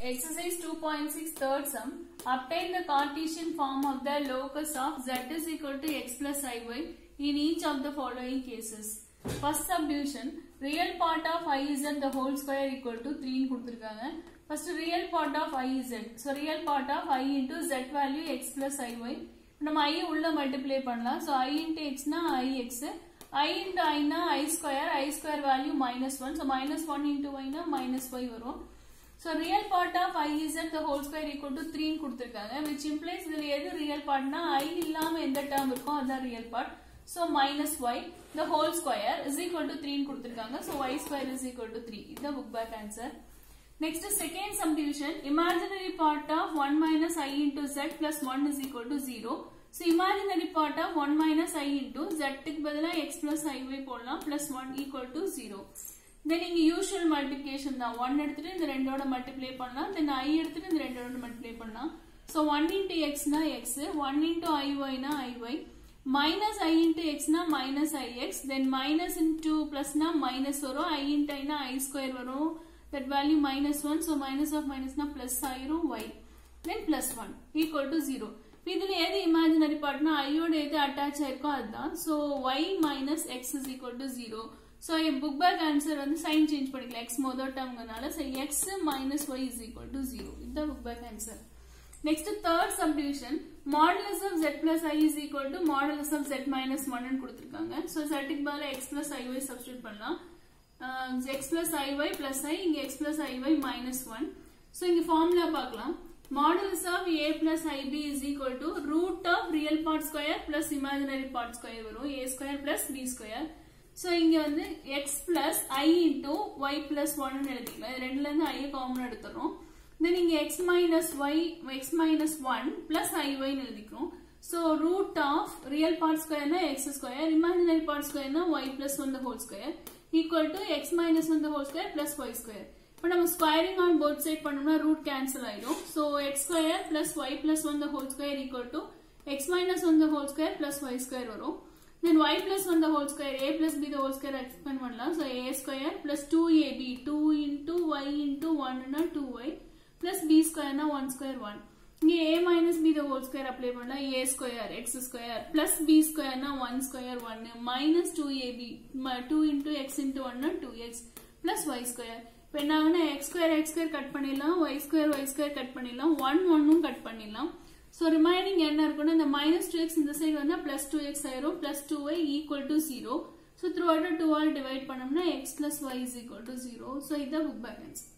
Exercise 2.6 third sum. Obtain the Cartesian form of the locus of z is equal to x plus iy in each of the following cases. First subdivision, real part of iz the whole square equal to 3 ன்னு கொடுத்திருக்காங்க. First real part of iz. So real part of i into z value x plus iy. நம்ம i உள்ள multiply பண்ணலாம். So i into x னா ix. i into i னா i square. i square value minus 1. So minus 1 into y னா minus y வரும். So real part of i is at the whole square equal to 3 ன்னு கொடுத்திருக்காங்க which implies இதுல எது real partனா i இல்லாம எந்த term இருக்கோ அதான் real part so minus y the whole square is equal to 3 ன்னு கொடுத்திருக்காங்க so y square is equal to 3 இது book back answer next second subdivision imaginary part of 1 minus i into z plus 1 is equal to 0 so imaginary part of 1 minus i into z க்கு பதிலா x plus iy போடலாம் plus 1 equal to 0 தென் இங்க usual multiplication தான் one எடுத்துட்டு இந்த ரெண்டோட multiply பண்ணலாம் தென் ஐ எடுத்துட்டு இந்த ரெண்டோட மல்டிப்ளை பண்ணலாம் ஸோ ஒன் இன்டூ எக்ஸ்னா எக்ஸ் ஒன் இன்டூ ஐஒய்னா ஐஒய் மைனஸ் ஐ இன்டூ எக்ஸ்னா minus i x then minus into பிளஸ்னா மைனஸ் வரும் ஐ இன்டூ ஐனா ஐ ஸ்கொயர் வரும் that value minus one so minus of மைனஸ்னா பிளஸ் ஆயிரும் y then plus one equal to zero இதுல எது இமேஜினரி பார்ட்னா ஐயோட எது அட்டாச் ஆயிருக்கோ அதுதான் so y minus x is equal to zero so என் புக் பேக் ஆன்சர் வந்து சைன் சேஞ்ச் பண்ணிக்கலாம் எக்ஸ் மொதல் டேர்ம்னால so x minus y is equal to zero இதுதான் book back answer next third subdivision modulus of z plus i is equal to modulus of z minus ஒன்னு கொடுத்துருக்காங்க so செட்டுக்கு பதிலாக x plus i y substitute பண்ணலாம் x plus i y plus i இங்கே x plus i y minus one so இங்கே formula பார்க்கலாம் modulus of a plus ib is equal to root of real part square plus imaginary part square வரும் a square plus b square so இங்க வந்து x plus i into y plus ஒன்னு எழுதிக்கலாம் இது ரெண்டுல இருந்து ஐ காமன் எடுத்துறோம் தென் இங்க x minus y x minus one plus i ஒய்னு எழுதிக்கிறோம் so root of real part ஸ்கொயர்னா எக்ஸ் ஸ்கொயர் இமேஜினரி பார்ட் ஸ்கொயர்னா y plus one the whole square equal to x minus one the whole square plus y square இப்போ நம்ம squaring on both side பண்ணோம்னா root cancel ஆயிடும் so x square plus y plus one the whole square equal to x minus one the whole square plus y square வரும் then y plus 1 the whole square a plus b the whole square expand பண்ணலாம் so a square plus 2ab 2 into y into 1 னா 2y plus b square னா 1 square 1 இங்க a minus b the whole square apply பண்ணலாம் a square x square plus b square னா 1 square 1 minus 2ab 2 into x into 1 னா 2x plus y square இப்போ என்ன ஆகுனா x square x square cut பண்ணிடலாம் y square y square cut பண்ணிடலாம் 1 1 cut பண்ணிடலாம் so remaining என்ன இருக்குன்னா இந்த மைனஸ் டூ எக்ஸ் இந்த சைடு வந்தால் பிளஸ் டூ எக்ஸ் ஆயிரும் plus two y equal to zero so throughout two all divide டிவைட் பண்ணோம்னா x plus y is equal to zero so இதான் புக் பேலன்ஸ்